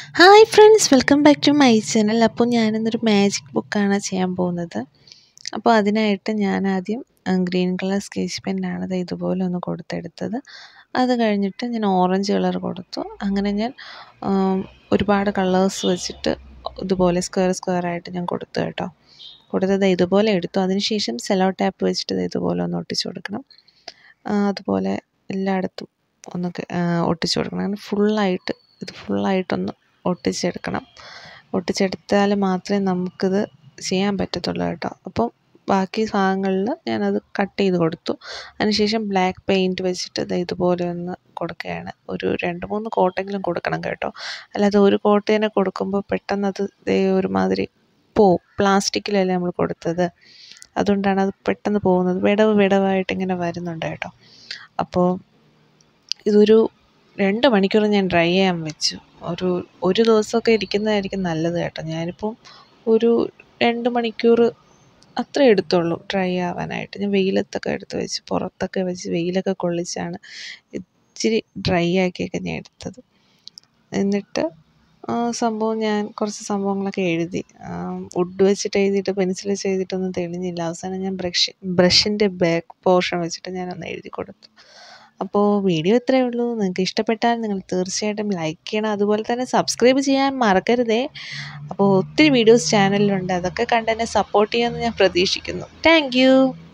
hi friends welcome back to my channel അപ്പോൾ ഞാനിന്നൊരു magic ബുക്കാണ് ചെയ്യാൻ പോകുന്നത് അപ്പോൾ അതിനായിട്ട് ഞാൻ ആദ്യം ഗ്രീൻ കളർ സ്കെച്ച് പെന്നാണ് ദേ ഇതുപോലെ ഒന്ന് കൊടുത്തെടുത്തത് അത് കഴിഞ്ഞിട്ട് ഞാൻ ഓറഞ്ച് കളർ കൊടുത്തു അങ്ങനെ ഞാൻ ഒരുപാട് കളേഴ്സ് വെച്ചിട്ട് ഇതുപോലെ സ്ക്വയർ സ്ക്വയർ ആയിട്ട് ഞാൻ കൊടുത്തു കേട്ടോ കൊടുത്തത് ഇതുപോലെ എടുത്തു അതിനുശേഷം സെലോ ടാപ്പ് വെച്ചിട്ട് ദേ ഇതുപോലെ ഒന്ന് ഒട്ടിച്ചു കൊടുക്കണം അതുപോലെ എല്ലായിടത്തും ഒന്ന് ഒട്ടിച്ചു കൊടുക്കണം അങ്ങനെ ഫുള്ളായിട്ട് ഇത് ഫുള്ളായിട്ടൊന്ന് ഒട്ടിച്ചെടുക്കണം ഒട്ടിച്ചെടുത്താൽ മാത്രമേ നമുക്കിത് ചെയ്യാൻ പറ്റത്തുള്ളൂ കേട്ടോ അപ്പം ബാക്കി ഭാഗങ്ങളിൽ ഞാനത് കട്ട് ചെയ്ത് കൊടുത്തു അതിനുശേഷം ബ്ലാക്ക് പെയിൻറ്റ് വെച്ചിട്ട് ഇത് ഇതുപോലെ ഒന്ന് കൊടുക്കുകയാണ് ഒരു രണ്ട് മൂന്ന് കോട്ടെങ്കിലും കൊടുക്കണം കേട്ടോ അല്ലാതെ ഒരു കോട്ട് തന്നെ കൊടുക്കുമ്പോൾ പെട്ടെന്ന് അത് ദേ ഒരുമാതിരി പോവും പ്ലാസ്റ്റിക്കിലല്ലേ നമ്മൾ കൊടുത്തത് അതുകൊണ്ടാണ് അത് പെട്ടെന്ന് പോകുന്നത് വിടവ് വിടവായിട്ട് ഇങ്ങനെ വരുന്നുണ്ട് കേട്ടോ അപ്പോൾ ഇതൊരു രണ്ട് മണിക്കൂർ ഞാൻ ഡ്രൈ ചെയ്യാൻ വെച്ചു ഒരു ഒരു ദിവസമൊക്കെ ഇരിക്കുന്നതായിരിക്കും നല്ലത് കേട്ടോ ഞാനിപ്പം ഒരു രണ്ട് മണിക്കൂർ അത്രേ എടുത്തുള്ളൂ ഡ്രൈ ആവാനായിട്ട് ഞാൻ വെയിലത്തൊക്കെ എടുത്ത് വെച്ച് പുറത്തൊക്കെ വെച്ച് വെയിലൊക്കെ കൊള്ളിച്ചാണ് ഇച്ചിരി ഡ്രൈ ആക്കിയൊക്കെ ഞാൻ എടുത്തത് എന്നിട്ട് സംഭവം ഞാൻ കുറച്ച് സംഭവങ്ങളൊക്കെ എഴുതി വുഡ് വെച്ചിട്ട് എഴുതിയിട്ട് പെൻസിൽ വെച്ച് എഴുതിയിട്ടൊന്നും തെളിഞ്ഞില്ല അവസാനം ഞാൻ ബ്രഷ് ബ്രഷിൻ്റെ ബാക്ക് പോർഷൻ വെച്ചിട്ട് ഞാനൊന്ന് എഴുതി കൊടുത്തു അപ്പോൾ വീഡിയോ ഇത്രയേ ഉള്ളൂ നിങ്ങൾക്ക് ഇഷ്ടപ്പെട്ടാൽ നിങ്ങൾ തീർച്ചയായിട്ടും ലൈക്ക് ചെയ്യണം അതുപോലെ തന്നെ സബ്സ്ക്രൈബ് ചെയ്യാൻ മറക്കരുതേ അപ്പോൾ ഒത്തിരി വീഡിയോസ് ചാനലിലുണ്ട് അതൊക്കെ കണ്ട് എന്നെ സപ്പോർട്ട് ചെയ്യുമെന്ന് ഞാൻ പ്രതീക്ഷിക്കുന്നു താങ്ക്